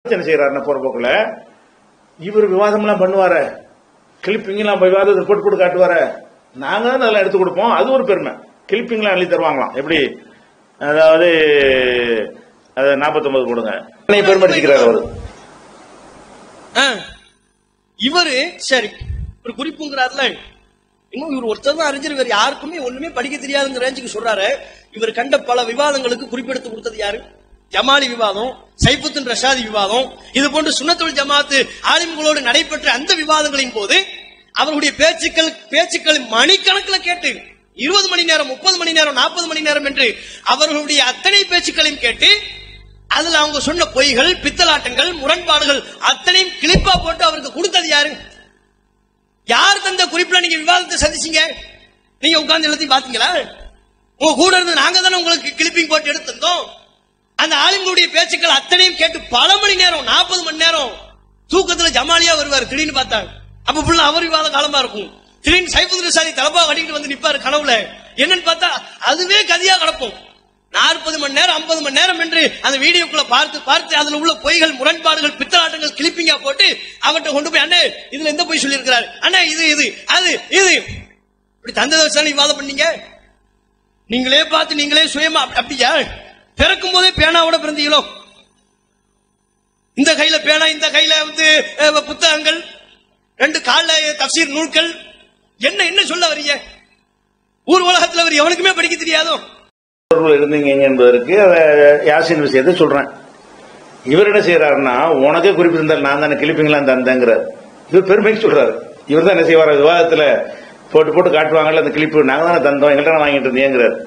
என்ன செய்யறாருன்னா போற போக்குல இவர் விவாதம்லாம் பண்ணுவார கிளிப்பிங்லாம் விவாதத்தை போட்டு போட்டு காட்டுவார நாங்க தான் அதெல்லாம் எடுத்து கொடுப்போம் அது ஒரு பெருமை கிளிப்பிங்லாம் அள்ளி தருவாங்களாம் எப்படி அதாவது அது நாற்பத்தொன்பது கொடுங்க பெருமை அடிச்சுக்கிறார் அவரு ஆ. இவரு சரி ஒரு குறிப்புங்கிறாருல இன்னும் இவர் ஒருத்தர் தான் அறிஞர் வேற யாருக்குமே ஒண்ணுமே படிக்க தெரியாதுங்கிற ரேஞ்சுக்கு சொல்றாரு இவர் கண்ட பல விவாதங்களுக்கு குறிப்பெடுத்து கொடுத்தது யாரு ஜமாலி விவாதம் சைஃபுத்தின் ரஷாதி விவாதம் இது போன்று சுன்னத்துல் ஜமாத்து ஆலிம்களோடு நடைபெற்ற அந்த விவாதங்களின் போது அவர்களுடைய பேச்சுக்கள் பேச்சுக்கள் மணிக்கணக்கில் கேட்டு இருபது மணி நேரம் முப்பது மணி நேரம் நாற்பது மணி நேரம் என்று அவர்களுடைய அத்தனை பேச்சுக்களையும் கேட்டு அதுல அவங்க சொன்ன பொய்கள் பித்தலாட்டங்கள் முரண்பாடுகள் அத்தனையும் கிளிப்பா போட்டு அவருக்கு கொடுத்தது யாரு யார் தந்த குறிப்புல நீங்க விவாதத்தை சந்திச்சீங்க நீங்க உட்கார்ந்து எல்லாத்தையும் பாத்தீங்களா உங்க கூட இருந்து நாங்க தானே உங்களுக்கு கிளிப்பிங் போட்டு எடுத்திருந்தோம் அந்த ஆலிம்களுடைய பேச்சுக்கள் அத்தனையும் கேட்டு பல மணி நேரம் நாற்பது மணி நேரம் தூக்கத்துல ஜமாலியா வருவார் திடீர்னு பார்த்தாங்க அப்ப புள்ள அவர் விவாத காலமா இருக்கும் திடீர்னு சைபுத் ரசாதி தலப்பா கட்டிட்டு வந்து நிப்பாரு கனவுல என்னன்னு பார்த்தா அதுவே கதியா கிடப்போம் நாற்பது மணி நேரம் ஐம்பது மணி நேரம் என்று அந்த வீடியோக்குள்ள பார்த்து பார்த்து அதுல உள்ள பொய்கள் முரண்பாடுகள் பித்தலாட்டங்கள் கிளிப்பிங்கா போட்டு அவர்கிட்ட கொண்டு போய் அண்ணே இதுல எந்த பொய் சொல்லியிருக்கிறாரு அண்ணே இது இது அது இது இப்படி தந்ததை வச்சு விவாதம் பண்ணீங்க நீங்களே பார்த்து நீங்களே சுயமா அப்ப- அப்படியா பிறக்கும் போதே பேனாவோட பிறந்தீங்களோ இந்த கையில பேனா இந்த கையில வந்து அஹ், புத்தகங்கள் ரெண்டு கால்ல தப்சீர் நூல்கள் என்ன என்ன சொல்ல வரீங்க ஊர் உலகத்துல அவர் எவனுக்குமே படிக்க தெரியாதோ தொடர்புல இருந்தீங்க என்பதற்கு அதை யாசின் விஷயத்தை சொல்றேன் இவர் என்ன செய்யறாருன்னா உனக்கே குறிப்பிட்டிருந்தால் நான் தானே கிளிப்பிங்களாம் தந்தேங்கிறார் இவர் பெருமைக்கு சொல்றாரு இவர் தான் என்ன செய்வார் விவாதத்துல போட்டு போட்டு காட்டுவாங்கல்ல அந்த கிளிப்பு நாங்க தானே தந்தோம் எங்கள்கிட்ட வாங்கிட்டு இருந்தேங்கிறார்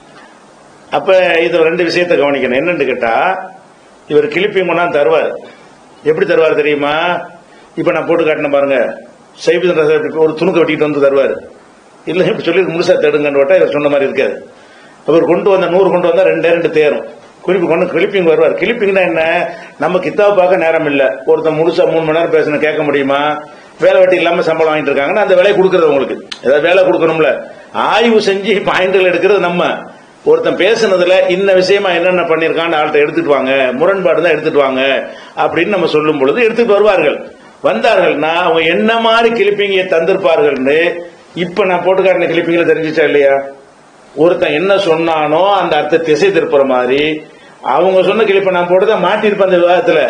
அப்ப இது ரெண்டு விஷயத்தை கவனிக்கணும் என்னன்னு கேட்டா இவர் கிளிப்பிங் கொண்டாந்து தருவார் எப்படி தருவார் தெரியுமா இப்ப நான் போட்டு காட்டினேன் பாருங்க சைபு ஒரு துணுக்க வெட்டிட்டு வந்து தருவார் இல்ல இப்ப சொல்லி முழுசா தேடுங்கன்னு கேட்டா இவர் சொன்ன மாதிரி இருக்காது அவர் கொண்டு வந்த நூறு கொண்டு வந்தா ரெண்டே ரெண்டு தேரும் குறிப்பு கொண்டு கிளிப்பிங் வருவார் கிளிப்பிங்னா என்ன நம்ம கித்தாப் பார்க்க நேரம் இல்ல ஒருத்தன் முழுசா மூணு மணி நேரம் பேசணும் கேட்க முடியுமா வேலை வெட்டி இல்லாம சம்பளம் வாங்கிட்டு இருக்காங்கன்னா அந்த வேலையை கொடுக்கறது உங்களுக்கு ஏதாவது வேலை கொடுக்கணும்ல ஆய்வு செஞ்சு பாயிண்ட்கள் எடுக்கிறது நம்ம ஒருத்தன் பேசுனதுல இன்ன விஷயமா என்னென்ன பண்ணிருக்கான்னு ஆள்கிட்ட எடுத்துட்டு வாங்க முரண்பாடு தான் எடுத்துட்டு வாங்க அப்படின்னு நம்ம சொல்லும் பொழுது எடுத்துட்டு வருவார்கள் வந்தார்கள்னா அவங்க என்ன மாதிரி கிளிப்பிங்க தந்திருப்பார்கள்னு இப்ப நான் போட்டு காட்டின கிளிப்பிங்ல தெரிஞ்சிச்சா இல்லையா ஒருத்தன் என்ன சொன்னானோ அந்த அர்த்த திசை திருப்புற மாதிரி அவங்க சொன்ன கிளிப்ப நான் போட்டுதான் மாட்டிருப்பேன் அந்த விவாதத்துல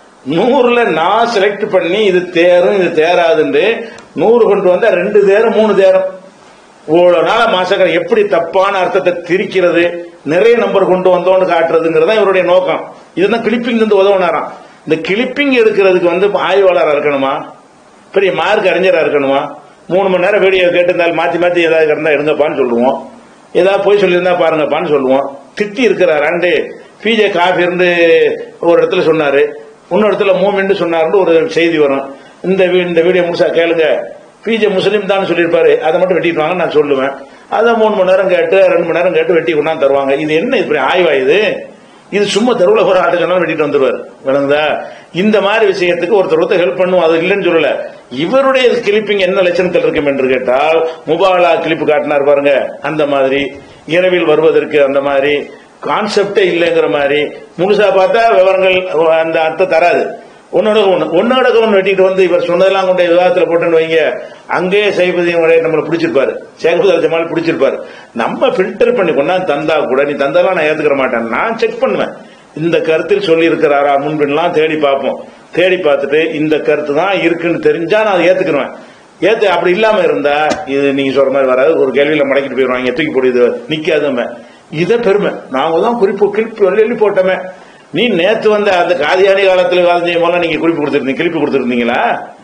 நூறுல நான் செலக்ட் பண்ணி இது தேரும் இது தேராதுன்னு நூறு கொண்டு வந்தா ரெண்டு தேரும் மூணு தேரும் இவ்வளவு நாள மாசக்கர் எப்படி தப்பான அர்த்தத்தை திரிக்கிறது நிறைய நம்பர் கொண்டு வந்தோம்னு காட்டுறதுங்கிறது இவருடைய நோக்கம் இதுதான் கிளிப்பிங் இருந்து உதவுனாராம் இந்த கிளிப்பிங் எடுக்கிறதுக்கு வந்து ஆய்வாளரா இருக்கணுமா பெரிய மார்க் அறிஞரா இருக்கணுமா மூணு மணி நேரம் வீடியோ கேட்டிருந்தால் மாத்தி மாத்தி ஏதாவது இருந்தா எடுங்கப்பான்னு சொல்லுவோம் ஏதாவது போய் சொல்லியிருந்தா பாருங்கப்பான்னு சொல்லுவோம் திட்டி இருக்கிறார் அண்டு பிஜே காஃபி இருந்து ஒரு இடத்துல சொன்னாரு இன்னொரு இடத்துல மூமெண்ட் சொன்னாருன்னு ஒரு செய்தி வரும் இந்த வீ- இந்த வீடியோ முழுசா கேளுங்க பிஜே முஸ்லீம் தான் சொல்லியிருப்பாரு அதை மட்டும் வெட்டிட்டு வாங்க நான் சொல்லுவேன் அதை மூணு மணி நேரம் கேட்டு ரெண்டு மணி நேரம் கேட்டு வெட்டி கொண்டாந்து தருவாங்க இது என்ன இப்படி ஆய்வா இது இது சும்மா தெருவில் ஒரு ஆட்டு சொன்னாலும் வெட்டிட்டு வந்துருவாரு விளங்குதா இந்த மாதிரி விஷயத்துக்கு ஒருத்தர் ஒருத்தர் ஹெல்ப் பண்ணுவோம் அது இல்லைன்னு சொல்லல இவருடைய கிளிப்பிங் என்ன லட்சணத்தில் இருக்கும் என்று கேட்டால் முபாலா கிளிப்பு காட்டினார் பாருங்க அந்த மாதிரி இரவில் வருவதற்கு அந்த மாதிரி கான்செப்டே இல்லைங்கிற மாதிரி முழுசா பார்த்தா விவரங்கள் அந்த அர்த்தம் தராது ஒன்னோட ஒண்ணு ஒன்னோட ஒன்று வெட்டிட்டு வந்து இவர் சொன்னதெல்லாம் கொண்டு விவாதத்தில் போட்டுன்னு வைங்க அங்கேயே சைபதியும் நம்மளை பிடிச்சிருப்பாரு சேகபுதல் ஜமால் பிடிச்சிருப்பாரு நம்ம ஃபில்டர் பண்ணி கொண்டாந்து தந்தா கூட நீ தந்தாலாம் நான் ஏத்துக்கிற மாட்டேன் நான் செக் பண்ணுவேன் இந்த கருத்தில் சொல்லி இருக்கிறாரா முன்பின்லாம் தேடி பார்ப்போம் தேடி பார்த்துட்டு இந்த கருத்து தான் இருக்குன்னு தெரிஞ்சா நான் அதை ஏத்துக்கிடுவேன் ஏத்து அப்படி இல்லாம இருந்தா இது நீங்க சொல்ற மாதிரி வராது ஒரு கேள்வியில மடக்கிட்டு போயிடுவாங்க தூக்கி போடுது நிக்காதுமே இதை பெருமை நாங்க தான் குறிப்பு கிளிப்பு எழுதி போட்டோமே நீ நேத்து வந்த அந்த காதியானி காலத்துல வாழ்ந்த போல நீங்க குறிப்பு கொடுத்திருந்தீங்க கிளிப்பு கொடுத்திருந்தீங்களா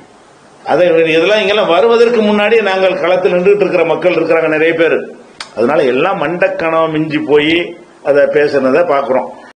அதை இதெல்லாம் இங்கெல்லாம் வருவதற்கு முன்னாடி நாங்கள் களத்தில் நின்றுட்டு இருக்கிற மக்கள் இருக்கிறாங்க நிறைய பேர் அதனால எல்லாம் மண்டக்கணம் மிஞ்சி போய் அதை பேசுனதை பாக்குறோம்